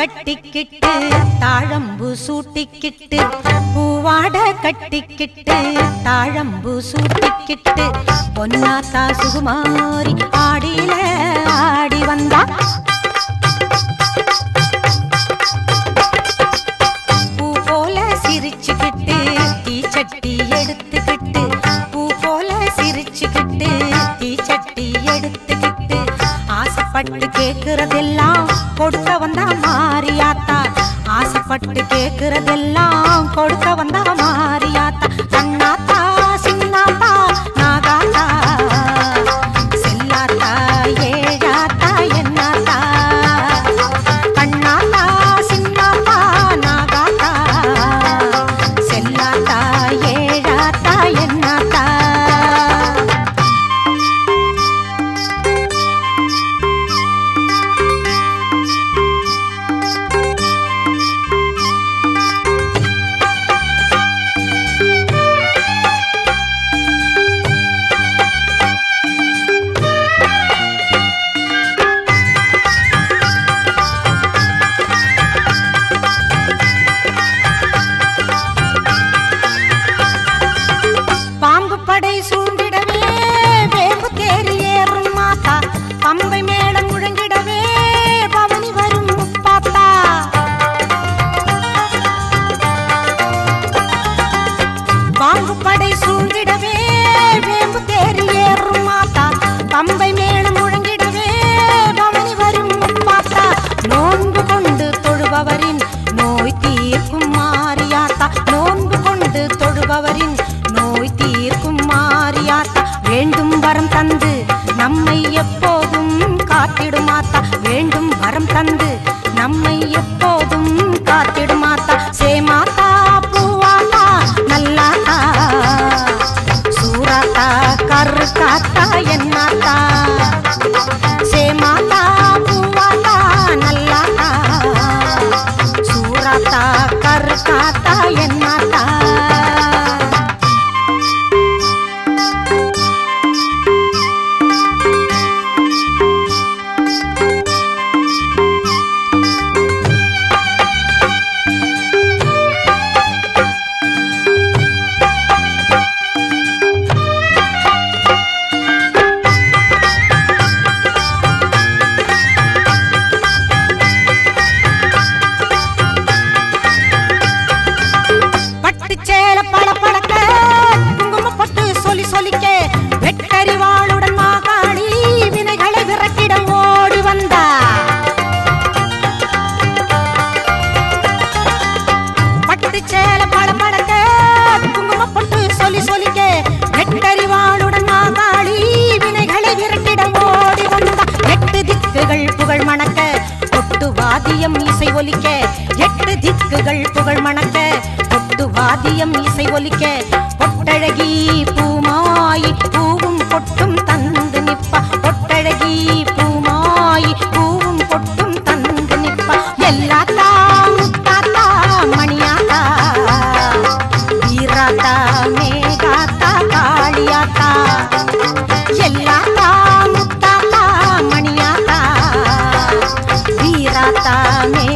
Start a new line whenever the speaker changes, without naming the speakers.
கட்டிக்கிட்டு தாழம்பு சூட்டிக்கிட்டு பூவாட கட்டிக்கிட்டு தாழம்பு சூட்டிக்கிட்டு பொன்னாத்தா சுகுமாரி ஆடியில ஆடி வந்தா பூ போல சிரிச்சுக்கிட்டு தீச்சட்டி எடுத்துக்கிட்டு பூ போல சிரிச்சுக்கிட்டு தீச்சட்டி எடுத்துக்கிட்டு ஆசைப்பட்டு கேக்குறதெல்லாம் கொடுக்க வந்தா மாரியாத்தா ஆசைப்பட்டு கேக்குறதெல்லாம் கொடுக்க வந்தா மாரியாத்தா கண்ணாத்தா சின்னாத்தா நாகாத்தா செல்லாத்தா ஏழாத்தா என்னாத்தா கண்ணாத்தா சின்னாத்தா நாகாத்தா செல்லாத்தா ஏழாத்தா என்னாத்தா பாம்பு படை சூழ்ந்திடவே வேம்பு தேறி ஏறும் மாத்தா பம்பை மேளம் முழங்கிடவே பவனி வரும் முப்பாத்தா பாம்பு படை சூழ்ந்திடவே வேம்பு தேறி ஏறும் மாத்தா பம்பை மேளம் முழங்கிடவே பவனி வரும் முப்பாத்தா நோன்பு கொண்டு தொழுபவரின் நோய் தீர்க்கும் மாரியாத்தா நோன்பு கொண்டு தொழுபவரின் நோய் தீர்க்கும் மாரியாத்தா வேண்டும் வரம் தந்து நம்மை எப்போதும் காத்திடுமாத்தா வேண்டும் வரம் தந்து நம்மை எப்போதும் காத்திடுமாத்தா சேமாத்தா பூவாத்தா நல்லாத்தா சூராத்தா கருக்காத்தா என்னாத்தா சேமாத்தா பூவாத்தா நல்லாத்தா சூராத்தா கருக்காத்தா என்னாத்தா பட்டு சேல பள பளக்க குங்கும பட்டு சொல்லி சொல்லிக்க வெட்டறிவாளுடன் மாகாளி வினைகளை விரட்டிட ஓடி வந்தா பட்டு சேல பள பளக்க குங்கும பட்டு சொல்லி சொல்லிக்க வெட்டறிவாளுடன் மாகாளி வினைகளை விரட்டிட ஓடி வந்தா எட்டு திக்குகள் புகழ் மணக்க கொட்டு வாதியம் இசை ஒலிக்க எட்டு திக்குகள் புகழ் மணக்க கொட்டு வாதியம் இசை ஒலிக்க பொட்டழகி பூமாயி பூவும் பொட்டும் தந்து நிப்பா பொட்டழகி பூமாயி பூவும் பொட்டும் தந்து நிப்பா எல்லாத்தா முத்தாத்தா மணியாத்தா வீராத்தா மேகாத்தா காளியாத்தா எல்லாத்தா முத்தாத்தா மணியாத்தா வீராத்தா மே